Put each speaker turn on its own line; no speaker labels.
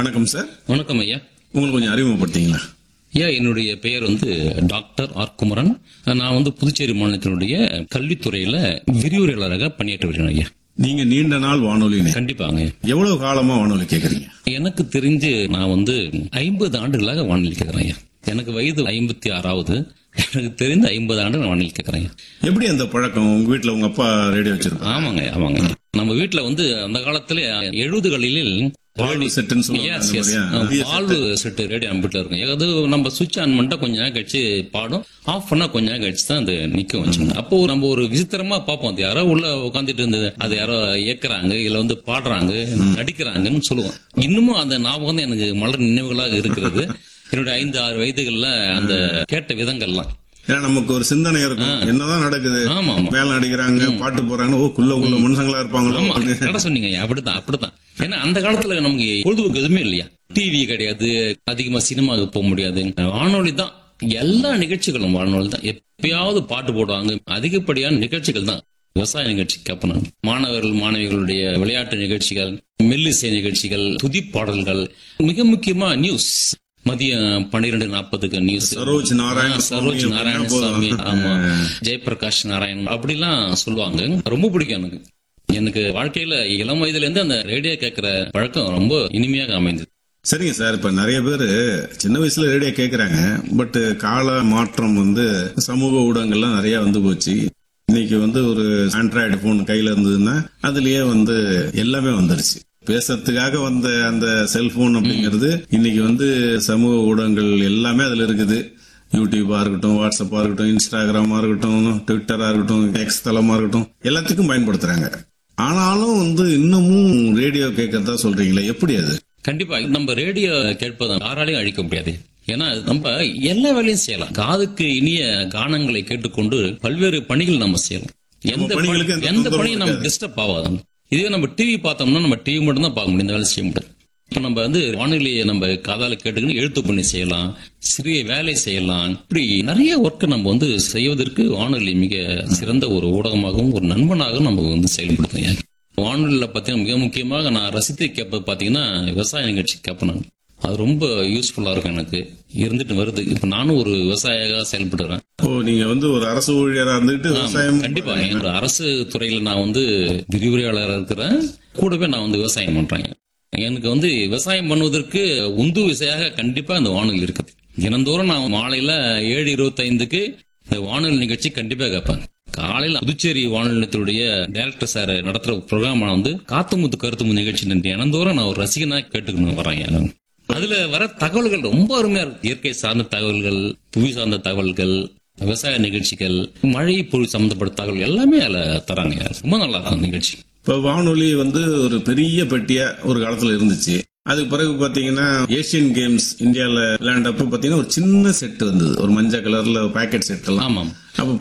வணக்கம் சார்
வணக்கம் ஐயா
உங்களுக்கு கொஞ்சம் அறிமுகப்படுத்தீங்களா
ஐயா என்னுடைய பெயர் வந்து டாக்டர் ஆர் குமரன் நான் வந்து புதுச்சேரி மாநிலத்தினுடைய கல்வித்துறையில விரிவுரையாளராக பணியாற்றி வருகிறேன் ஐயா
நீங்க நீண்ட நாள் வானொலி நேயர்.
கண்டிப்பாங்க
எவ்வளவு காலமா வானொலி கேக்குறீங்க
எனக்கு தெரிஞ்சு நான் வந்து ஐம்பது ஆண்டுகளாக வானிலை கேட்கிறேன் ஐயா எனக்கு வயது ஐம்பத்தி ஆறாவது எனக்கு தெரிந்து ஐம்பது ஆண்டு நான் வானிலை கேட்கிறேன் ஐயா
எப்படி அந்த பழக்கம் உங்க வீட்ல உங்க அப்பா ரேடியோ வச்சிருப்பாங்க
ஆமாங்க ஆமாங்க நம்ம வீட்டுல வந்து அந்த காலத்துல எழுபதுகளில்
வாழ்வு செட்டுன்னு சொல்லுவாங்க
Yes,
அந்த
yes.
மாதிரியா?
ஆ,
பெரிய
வாழ்வு செட்டு ரேடியோ நம்ம வீட்டுல இருக்கும் அது நம்ம சுவிட்ச் ஆன் பண்ணிட்டா கொஞ்ச நேரம் கழிச்சு பாடும் ஆஃப் பண்ணா கொஞ்ச நேரம் கழிச்சு தான் அது நிக்க வச்சுங்க அப்போ நம்ம ஒரு விசித்திரமா பார்ப்போம் அது யாரோ உள்ள உட்காந்துட்டு இருந்தது அது யாரோ இயக்குறாங்க இல்ல வந்து பாடுறாங்க நடிக்கிறாங்கன்னு சொல்லுவோம் இன்னமும் அந்த ஞாபகம் தான் எனக்கு மலர் நினைவுகளாக இருக்கிறது என்னுடைய ஐந்து ஆறு வயதுகள்ல அந்த கேட்ட விதங்கள்லாம்
ஏன்னா நமக்கு ஒரு சிந்தனை இருக்கும் என்னதான் நடக்குது
ஆமா ஆமா
மேல நடிக்கிறாங்க பாட்டு போறாங்க ஓ குள்ள உள்ள மனுஷங்களா இருப்பாங்களோ
ஆமா கடை சொன்னீங்க ஐயா, அப்படித்தான் அப்படித்தான் ஏன்னா அந்த காலத்துல நமக்கு பொழுதுபோக்கு எதுவுமே இல்லையா டிவி கிடையாது அதிகமா சினிமாவுக்கு போக முடியாது வானொலி தான் எல்லா நிகழ்ச்சிகளும் வானொலி தான் எப்பயாவது பாட்டு போடுவாங்க அதிகப்படியான நிகழ்ச்சிகள் தான் விவசாய நிகழ்ச்சி கேட்பேன் மாணவர்கள் மாணவிகளுடைய விளையாட்டு நிகழ்ச்சிகள் மெல்லிசை நிகழ்ச்சிகள் துதி பாடல்கள் மிக முக்கியமா நியூஸ் மதியம் பன்னிரெண்டு நாற்பதுக்கு நியூஸ்
சரோஜ் நாராயண
சரோஜ்
சுவாமி
நாராயணசாமி
அப்படின்னா
ஆமா ஜெயபிரகாஷ் நாராயணன் அப்படிலாம் சொல்லுவாங்க ரொம்ப பிடிக்கும் எனக்கு எனக்கு வாழ்க்கையில இளம் வயதுல இருந்து அந்த ரேடியோ கேட்கிற பழக்கம் ரொம்ப இனிமையாக அமைந்தது
சரிங்க சார் இப்ப நிறைய பேரு சின்ன வயசுல ரேடியோ கேக்குறாங்க பட் கால மாற்றம் வந்து சமூக ஊடகங்கள்லாம் நிறைய வந்து போச்சு இன்னைக்கு வந்து ஒரு ஆண்ட்ராய்டு போன் கையில இருந்ததுன்னா அதுலயே வந்து எல்லாமே வந்துருச்சு பேசுறதுக்காக வந்த அந்த செல்போன் அப்படிங்கிறது இன்னைக்கு வந்து சமூக ஊடகங்கள் எல்லாமே அதுல இருக்குது யூடியூபா இருக்கட்டும் வாட்ஸ்அப்பா இருக்கட்டும் இன்ஸ்டாகிராமா இருக்கட்டும் ட்விட்டரா இருக்கட்டும் எக்ஸ் தளமா இருக்கட்டும் எல்லாத்துக்கும் பயன்படுத்துறாங்க ஆனாலும் வந்து இன்னமும் ரேடியோ கேட்கறதா சொல்றீங்களே எப்படி அது
கண்டிப்பா நம்ம ரேடியோ கேட்பதை யாராலையும் அழிக்க முடியாது ஏன்னா நம்ம எல்லா வேலையும் செய்யலாம் காதுக்கு இனிய கானங்களை கேட்டுக்கொண்டு பல்வேறு பணிகள் நம்ம செய்யலாம் எந்த பணி-
பணிகளுக்கு எந்த
எந்த
தொந்தரவும்
பணியும் நம்ம
இருக்காது.
டிஸ்டர்ப் ஆகாது இதுவே நம்ம டிவி பார்த்தோம்னா நம்ம டிவி மட்டும் தான் பார்க்க முடியும் இந்த வேலை செய்ய முடியாது இப்ப நம்ம வந்து வானொலியை நம்ம காதால கேட்டுக்கிட்டு எழுத்து பண்ணி செய்யலாம் சிறிய வேலை செய்யலாம் இப்படி நிறைய ஒர்க் நம்ம வந்து செய்வதற்கு வானொலி மிக சிறந்த ஒரு ஊடகமாகவும் ஒரு நண்பனாகவும் நம்ம வந்து செயல்படுத்தும் வானொலியில பாத்தீங்கன்னா மிக முக்கியமாக நான் ரசித்து கேட்பது பாத்தீங்கன்னா விவசாய நிகழ்ச்சி கேட்பேன் நான். அது ரொம்ப யூஸ்ஃபுல்லா இருக்கும் எனக்கு இருந்துட்டு வருது இப்ப நானும் ஒரு விவசாயியாக செயல்படுறேன்
ஓ நீங்க வந்து ஒரு அரசு ஊழியரா இருந்துட்டு விவசாயம்
கண்டிப்பா என்னோட அரசு துறையில நான் வந்து விரிவுரையாளராக இருக்கிறேன் கூடவே நான் வந்து விவசாயம் பண்றேன் எனக்கு வந்து விவசாயம் பண்ணுவதற்கு உந்து விசையாக கண்டிப்பா இந்த வானொலி இருக்குது தினந்தோறும் நான் மாலையில ஏழு இருபத்தைந்துக்கு இந்த வானொலி நிகழ்ச்சி கண்டிப்பா கேட்பேன் காலையில புதுச்சேரி வானொலி நிலையத்தினுடைய டைரக்டர் சார் நடத்துற ப்ரோக்ராம் வந்து காத்துமுத்து கருத்துமுத்து நிகழ்ச்சி தினந்தோறும் நான் ஒரு ரசிகனா கேட்டுக்கணும் வரேன் அதுல வர தகவல்கள் ரொம்ப அருமையா இருக்கு இயற்கை சார்ந்த தகவல்கள் புவி சார்ந்த தகவல்கள் விவசாய நிகழ்ச்சிகள் மழை பொருள் சம்பந்தப்பட்ட தகவல் எல்லாமே அதுல தராங்க ரொம்ப நல்லா இருக்கும் அந்த நிகழ்ச்சி
இப்ப வானொலி வந்து ஒரு பெரிய பெட்டியா ஒரு காலத்துல இருந்துச்சு அதுக்கு பிறகு பாத்தீங்கன்னா ஏசியன் கேம்ஸ் இந்தியால விளையாண்டப்ப பாத்தீங்கன்னா ஒரு சின்ன செட் வந்தது ஒரு மஞ்சள் கலர்ல பாக்கெட் செட் எல்லாம்
ஆமாம்
அப்ப